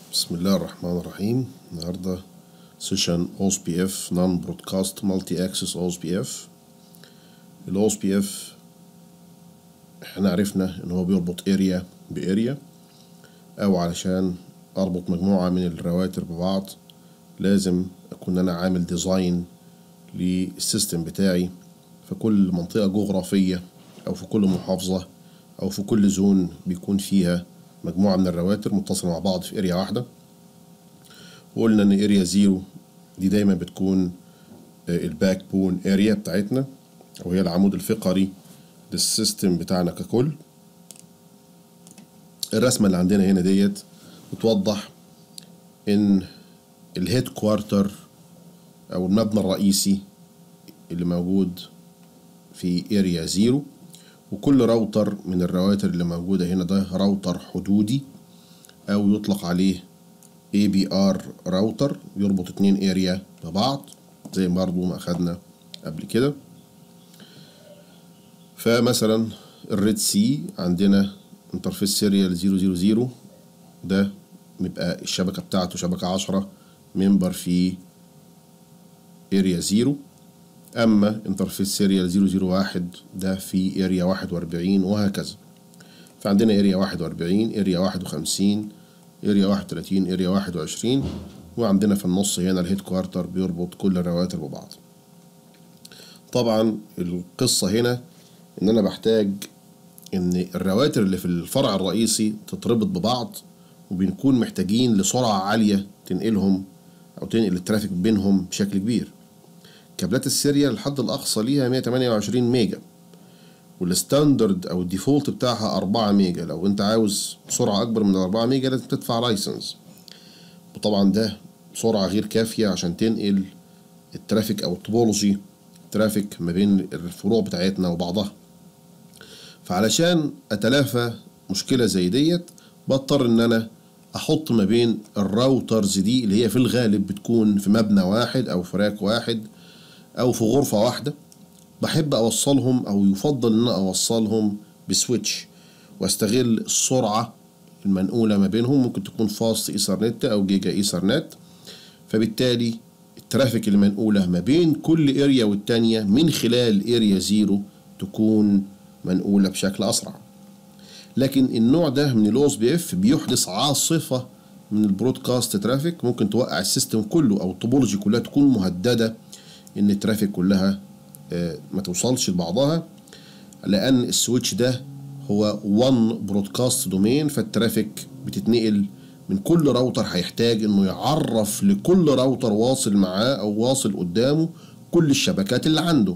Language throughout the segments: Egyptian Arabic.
بسم الله الرحمن الرحيم النهاردة سيشن OSPF نون برودكاست مالتي اكسس OSPF ال OSPF احنا عرفنا ان هو بيربط اريا باريا او علشان اربط مجموعة من الرواتر ببعض لازم اكون انا عامل ديزاين للسيستم بتاعي في كل منطقة جغرافية او في كل محافظة او في كل زون بيكون فيها مجموعة من الرواتر متصلة مع بعض في اريا واحدة وقلنا ان اريا زيرو دي دايما بتكون الباك بون اريا بتاعتنا او هي العمود الفقري للسيستم بتاعنا ككل الرسمة اللي عندنا هنا ديت بتوضح ان الهيد كوارتر او المبنى الرئيسي اللي موجود في اريا زيرو وكل راوتر من الرواتر اللي موجودة هنا ده راوتر حدودي أو يطلق عليه ABR راوتر يربط اتنين اريا ببعض زي برضو ما أخدنا قبل كده فمثلا الريد سي عندنا انترفيس سيريال 000 ده بيبقى الشبكة بتاعته شبكة عشرة ممبر في اريا زيرو اما انترفيس سيريال 001 ده في اريا 41 وهكذا فعندنا اريا 41 اريا 51 اريا 31 اريا 21 وعندنا في النص هنا الهيد كوارتر بيربط كل الرواتر ببعض طبعا القصة هنا ان انا بحتاج ان الرواتر اللي في الفرع الرئيسي تتربط ببعض وبنكون محتاجين لسرعة عالية تنقلهم او تنقل الترافيك بينهم بشكل كبير كابلات السيريال الحد الأقصى ليها 128 ميجا والستاندرد أو الديفولت بتاعها 4 ميجا لو أنت عاوز سرعة أكبر من 4 ميجا لازم تدفع لايسنس وطبعا ده سرعة غير كافية عشان تنقل الترافيك أو التوبولوجي ترافيك ما بين الفروع بتاعتنا وبعضها فعلشان أتلافى مشكلة زي ديت بضطر إن أنا أحط ما بين الراوترز دي اللي هي في الغالب بتكون في مبنى واحد أو في راك واحد او في غرفة واحدة بحب اوصلهم او يفضل ان اوصلهم بسويتش واستغل السرعة المنقولة ما بينهم ممكن تكون فاست ايثرنت او جيجا ايثرنت فبالتالي الترافيك المنقولة ما بين كل اريا والتانية من خلال اريا زيرو تكون منقولة بشكل اسرع لكن النوع ده من الاوس بي اف بيحدث عاصفة من البرودكاست ترافيك ممكن توقع السيستم كله او التوبولوجي كلها تكون مهدده ان الترافيك كلها ما توصلش لبعضها لان السويتش ده هو وان برودكاست دومين فالترافيك بتتنقل من كل راوتر هيحتاج انه يعرف لكل راوتر واصل معاه او واصل قدامه كل الشبكات اللي عنده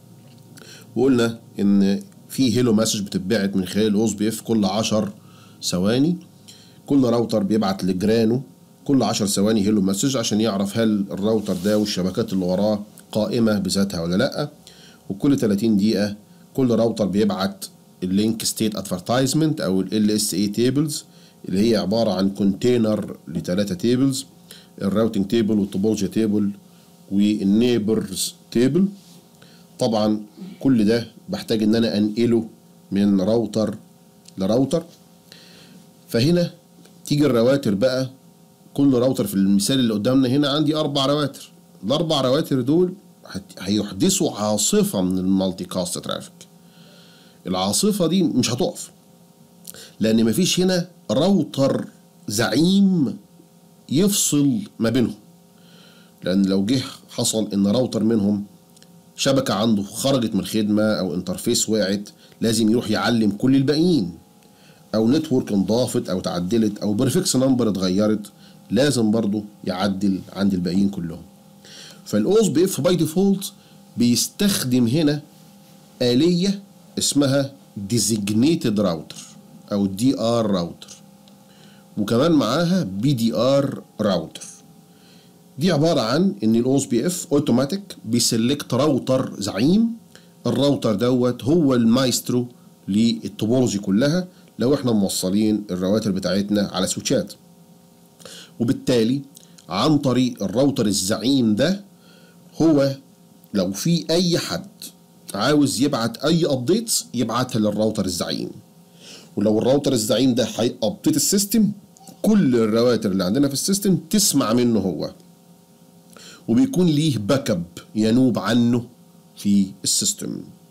وقلنا ان في هيلو مسج بتتبعت من خلال الاوس بي اف كل 10 ثواني كل راوتر بيبعت لجرانه كل 10 ثواني هيلو مسج عشان يعرف هل الراوتر ده والشبكات اللي وراه قائمة بذاتها ولا لأ وكل 30 دقيقة كل راوتر بيبعت اللينك ستيت ادفرتايزمنت او ال اس اي تيبلز اللي هي عبارة عن كونتينر لثلاثة تيبلز الراوتنج تيبل والتوبولوجي تيبل والنيبرز تيبل طبعا كل ده بحتاج ان انا انقله من راوتر لراوتر فهنا تيجي الرواتر بقى كل راوتر في المثال اللي قدامنا هنا عندي اربع رواتر الاربع رواتر دول هيحدثوا عاصفة من المالتي كاست ترافيك العاصفة دي مش هتقف لأن مفيش هنا راوتر زعيم يفصل ما بينهم لأن لو جه حصل إن راوتر منهم شبكة عنده خرجت من الخدمة أو انترفيس وقعت لازم يروح يعلم كل الباقيين أو نتورك انضافت أو تعدلت أو بريفكس نمبر اتغيرت لازم برضه يعدل عند الباقيين كلهم فالاوس بي اف باي ديفولت بيستخدم هنا آلية اسمها designated راوتر او دي ار راوتر وكمان معاها بي دي ار راوتر دي عبارة عن ان الاوس بي اف اوتوماتيك بيسلكت راوتر زعيم الراوتر دوت هو المايسترو للتوبولوجي كلها لو احنا موصلين الرواتر بتاعتنا على سويتشات وبالتالي عن طريق الراوتر الزعيم ده هو لو في اي حد عاوز يبعت اي ابديتس يبعتها للراوتر الزعيم ولو الراوتر الزعيم ده هيابديت السيستم كل الرواتر اللي عندنا في السيستم تسمع منه هو وبيكون ليه باك اب ينوب عنه في السيستم